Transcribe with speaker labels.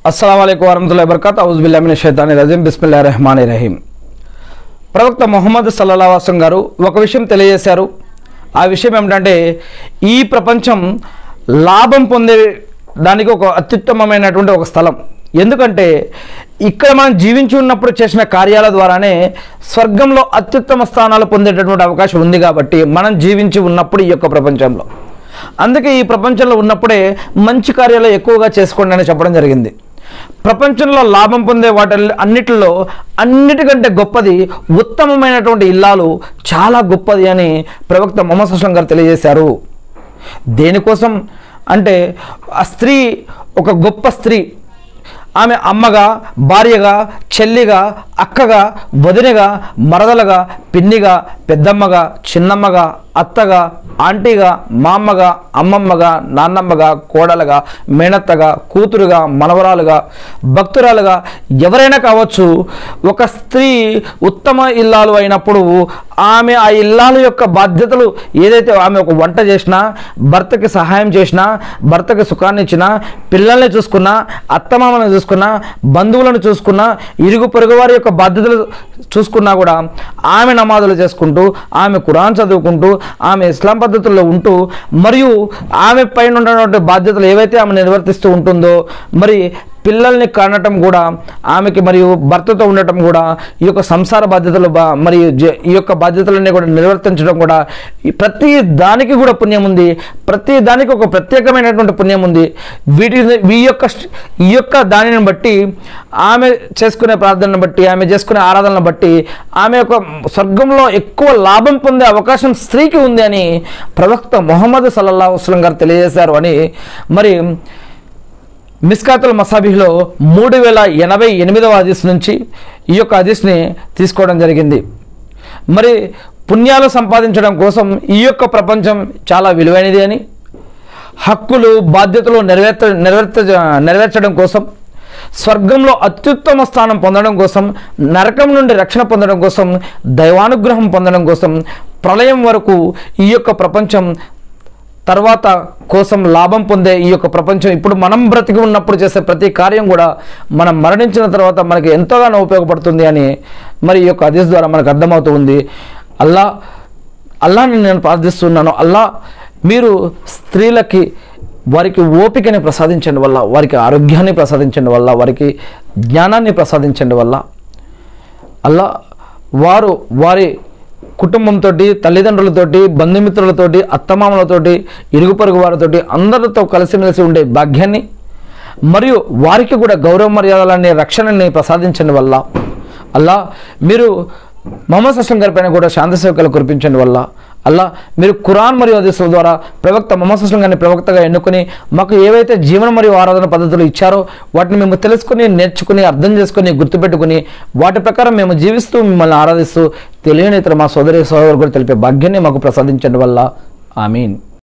Speaker 1: అస్సలం వరహతుల్లా వబర్కాత్ ఔజుబిల్లామిన షైతాని రజీం బిస్మిల్లా రెహమాన్ రహీం ప్రవక్త మొహమ్మద్ సల్లల్లా వసం గారు ఒక విషయం తెలియజేశారు ఆ విషయం ఏమిటంటే ఈ ప్రపంచం లాభం పొందే దానికి ఒక అత్యుత్తమమైనటువంటి ఒక స్థలం ఎందుకంటే ఇక్కడ మనం జీవించి ఉన్నప్పుడు చేసిన కార్యాల ద్వారానే స్వర్గంలో అత్యుత్తమ స్థానాలు పొందేటటువంటి అవకాశం ఉంది కాబట్టి మనం జీవించి ఉన్నప్పుడు ఈ యొక్క ప్రపంచంలో అందుకే ఈ ప్రపంచంలో ఉన్నప్పుడే మంచి కార్యాలు ఎక్కువగా చేసుకోండి అని చెప్పడం జరిగింది ప్రపంచంలో లాభం పొందే వాటి అన్నిటిలో అన్నిటికంటే గొప్పది ఉత్తమమైనటువంటి ఇల్లాలు చాలా గొప్పది అని ప్రవక్త మొహమ్మద్ సుస్లం గారు తెలియజేశారు దేనికోసం అంటే ఆ స్త్రీ ఒక గొప్ప స్త్రీ ఆమె అమ్మగా భార్యగా చెల్లిగా అక్కగా వదినగా మరదలుగా పిన్నిగా పెద్దమ్మగా చిన్నమ్మగా అత్తగా ఆంటీగా మామ్మగా అమ్మమ్మగా నాన్నమ్మగా కోడలుగా మేనత్తగా కూతురుగా మనవరాలుగా భక్తురాలుగా ఎవరైనా కావచ్చు ఒక స్త్రీ ఉత్తమ ఇల్లాలు అయినప్పుడు ఆమె ఆ ఇల్లాలు యొక్క బాధ్యతలు ఏదైతే ఆమె ఒక వంట చేసినా భర్తకి సహాయం చేసినా భర్తకి సుఖాన్ని ఇచ్చినా పిల్లల్ని చూసుకున్నా అత్తమామను చూసుకున్నా బంధువులను చూసుకున్నా ఇరుగు పొరుగు వారి యొక్క బాధ్యతలు చూసుకున్నా కూడా ఆమె నమాజులు చేసుకుంటూ ఆమె ఖురాన్ చదువుకుంటూ ఆమె ఇస్లాం పద్ధతుల్లో ఉంటూ మరియు ఆమె పైన ఉన్నటువంటి బాధ్యతలు ఏవైతే ఆమె నిర్వర్తిస్తూ ఉంటుందో మరి పిల్లల్ని కనటం కూడా ఆమెకి మరియు భర్తతో ఉండటం కూడా ఈ యొక్క సంసార బాధ్యతలు బా మరియు జ- ఈ యొక్క బాధ్యతలన్నీ కూడా నిర్వర్తించడం కూడా ఈ ప్రతి దానికి కూడా పుణ్యం ఉంది ప్రతి దానికి ఒక ప్రత్యేకమైనటువంటి పుణ్యం ఉంది వీటి ఈ యొక్క స్ట్- ఈ యొక్క దానిని బట్టి ఆమె చేసుకునే ప్రార్థనను బట్టి ఆమె చేసుకునే ఆరాధనను బట్టి ఆమె యొక్క స్వర్గంలో ఎక్కువ లాభం పొందే అవకాశం స్త్రీకి ఉంది అని ప్రవక్త మొహమ్మద్ సల్లల్లా వస్లం గారు తెలియజేశారు అని మరి మిస్కాతుల్ మసాబిహ్లో మూడు వేల ఎనభై ఎనిమిదవ హదీస్ నుంచి ఈ యొక్క హదీస్ని తీసుకోవడం జరిగింది మరి పుణ్యాలు సంపాదించడం కోసం ఈ యొక్క ప్రపంచం చాలా విలువైనది అని హక్కులు బాధ్యతలు నెరవేర్చ నెరవేర్చ నెరవేర్చడం కోసం స్వర్గంలో అత్యుత్తమ స్థానం పొందడం కోసం నరకం నుండి రక్షణ పొందడం కోసం దైవానుగ్రహం పొందడం కోసం ప్రళయం వరకు ఈ యొక్క ప్రపంచం తర్వాత కోసం లాభం పొందే ఈ యొక్క ప్రపంచం ఇప్పుడు మనం బ్రతికి ఉన్నప్పుడు చేసే ప్రతి కార్యం కూడా మనం మరణించిన తర్వాత మనకి ఎంతగానో ఉపయోగపడుతుంది అని మరి ఈ యొక్క హదీస్ ద్వారా మనకు అర్థమవుతూ ఉంది అల్లా అల్లాని నేను ప్రార్థిస్తున్నాను అల్లా మీరు స్త్రీలకి వారికి ఓపికని ప్రసాదించండి వల్ల వారికి ఆరోగ్యాన్ని ప్రసాదించండి వల్ల వారికి జ్ఞానాన్ని ప్రసాదించండి వల్ల అల్లా వారు వారి కుటుంబంతో తల్లిదండ్రులతోటి బంధుమిత్రులతోటి అత్తమామలతోటి ఇరుగు పొరుగు వారితోటి అందరితో కలిసిమెలిసి ఉండే భాగ్యాన్ని మరియు వారికి కూడా గౌరవ మర్యాదలనే రక్షణని ప్రసాదించండి వల్ల అల్లా మీరు మొహమ్మద్ అస్లం గారి పైన కూడా శాంతి సేవకులు కురిపించండి వల్ల అల్లా మీరు ఖురాన్ మరియు హదీసుల ద్వారా ప్రవక్త మొహమ్మద్ అస్లం గారిని ప్రవక్తగా ఎన్నుకొని మాకు ఏవైతే జీవన మరియు ఆరాధన పద్ధతులు ఇచ్చారో వాటిని మేము తెలుసుకుని నేర్చుకుని అర్థం చేసుకుని గుర్తుపెట్టుకుని వాటి ప్రకారం మేము జీవిస్తూ మిమ్మల్ని ఆరాధిస్తూ తెలియని ఇతర మా సోదరి సోదరు కూడా తెలిపే భాగ్యాన్ని మాకు ప్రసాదించండి వల్ల ఆమీన్